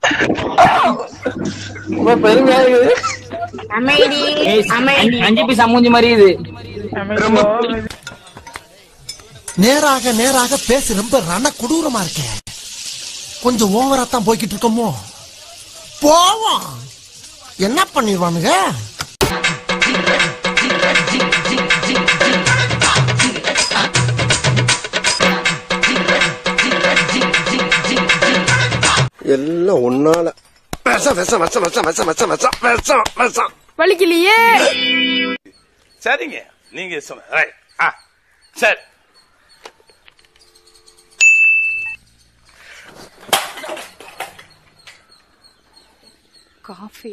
ரொம்ப பெருமையா இருக்குது அமைதி அமைதி அஞ்சு பைசா மூஞ்சி மாதிரி இது நேராக நேராக பேசு ரொம்ப ரண கொடூரமா இருக்க கொஞ்சம் ஓவரா தான் போய்கிட்டு இருக்கோமோ போவோம் என்ன பண்ணிடுவானுங்க எல்லாம் ஒன்னால விஷம் விஷம் விஷம் விஷம் விஷம் விஷம் விஷம் விஷம் விஷம் வலிக்கலையே சரிங்க நீங்க சொன்ன ரைட் ஆ சரி காஃபி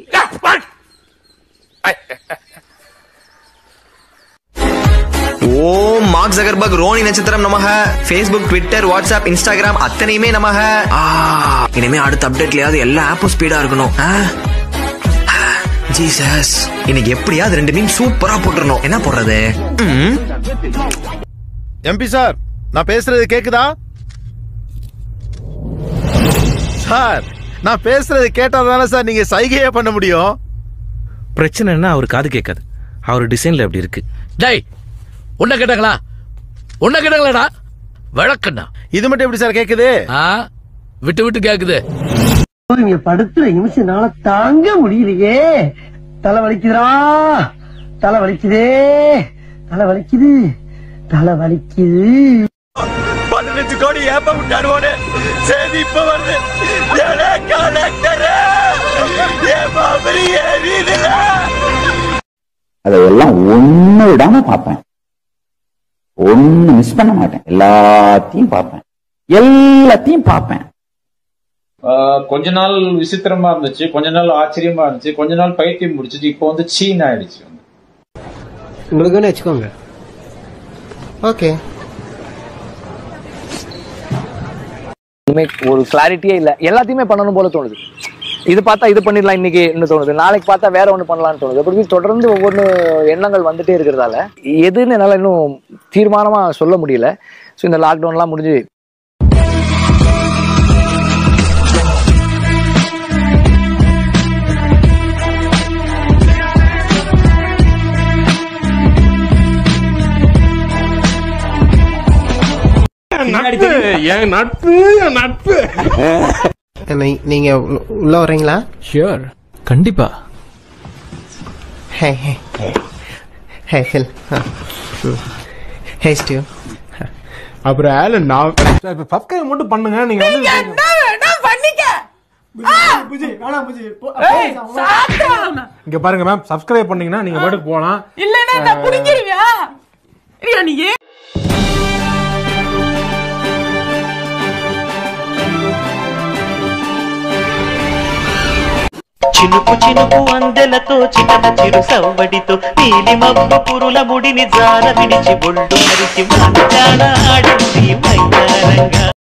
ஓம் மார்க் ஜகர்பர்க் ரோனி நட்சத்திரம் நமக ஃபேஸ்புக் ட்விட்டர் வாட்ஸ்அப் இன்ஸ்டாகிராம் அத்தனையுமே நமக ஆ, இனிமே அடுத்த அப்டேட்லயாவது எல்லா ஆப்பும் ஸ்பீடா இருக்கணும் ஜீசஸ் இன்னைக்கு எப்படியாவது ரெண்டு மீன் சூப்பரா போட்டுறணும் என்ன போடுறது ம், எம்பி சார் நான் பேசுறது கேக்குதா சார் நான் பேசுறது கேட்டா தானே சார் நீங்க சைகையே பண்ண முடியும் பிரச்சனைன்னா அவர் காது கேட்காது அவர் டிசைன்ல அப்படி இருக்கு டேய் உன்ன கேட்டாங்களா உன்ன கேட்டாங்களாடா விளக்கண்ணா இது மட்டும் எப்படி சார் கேக்குது ஆ விட்டு விட்டு கேக்குது இங்க படுத்துற நிமிஷம்னால தாங்க முடியலையே தலை வலிக்குதுடா தலை வலிக்குதே தலை வலிக்குது தலை வலிக்குது பதினஞ்சு கோடி ஏப்ப விட்டாடுவோன்னு செய்தி இப்ப வருது கலெக்டர் ஏப்பா பெரிய வீடுல அதையெல்லாம் ஒண்ணு விடாம பார்ப்பேன் ஒண்ணு மிஸ் பண்ண மாட்டேன் எல்லாத்தையும் பார்ப்பேன் எல்லாத்தையும் பார்ப்பேன் கொஞ்ச நாள் விசித்திரமா இருந்துச்சு கொஞ்ச நாள் ஆச்சரியமா இருந்துச்சு கொஞ்ச நாள் பைத்தியம் முடிச்சிச்சு இப்போ வந்து சீன் ஆயிடுச்சு உங்களுக்கு வச்சுக்கோங்க ஓகே இனிமே ஒரு கிளாரிட்டியே இல்ல எல்லாத்தையுமே பண்ணணும் போல தோணுது இது பார்த்தா இது பண்ணிடலாம் இன்னைக்கு தோணுது நாளைக்கு பார்த்தா வேற ஒண்ணு பண்ணலாம்னு தோணுது அப்படி தொடர்ந்து ஒவ்வொன்று எண்ணங்கள் வந்துட்டே இருக்கிறதால எதுன்னு என்னால இன்னும் தீர்மானமா சொல்ல முடியல ஸோ இந்த லாக்டவுன்லாம் முடிஞ்சு நட்பு என் நட்பு என் நட்பு நீங்க உள்ள வர்றீங்களா ஷியோர் கண்டிப்பா hey hey hey hell hey Steve அப்புறம் ஆலன் நான் சப்ஸ்கிரைப் மட்டும் பண்ணுங்க நீங்க வந்து இங்க பாருங்க மேம் சப்ஸ்கிரைப் பண்ணீங்கன்னா நீங்க பாட்டுக்கு போலாம் இல்லன்னா நான் புடிங்கிருவியா இல்லையா நீ చినుకు చినుకు అందెలతో చిటన చిరు సవ్వడితో నీలి మబ్బు పురుల ముడిని జార విడిచి ఒళ్ళు మరిచి మాట్లాడ ఆడింది మైదానంగా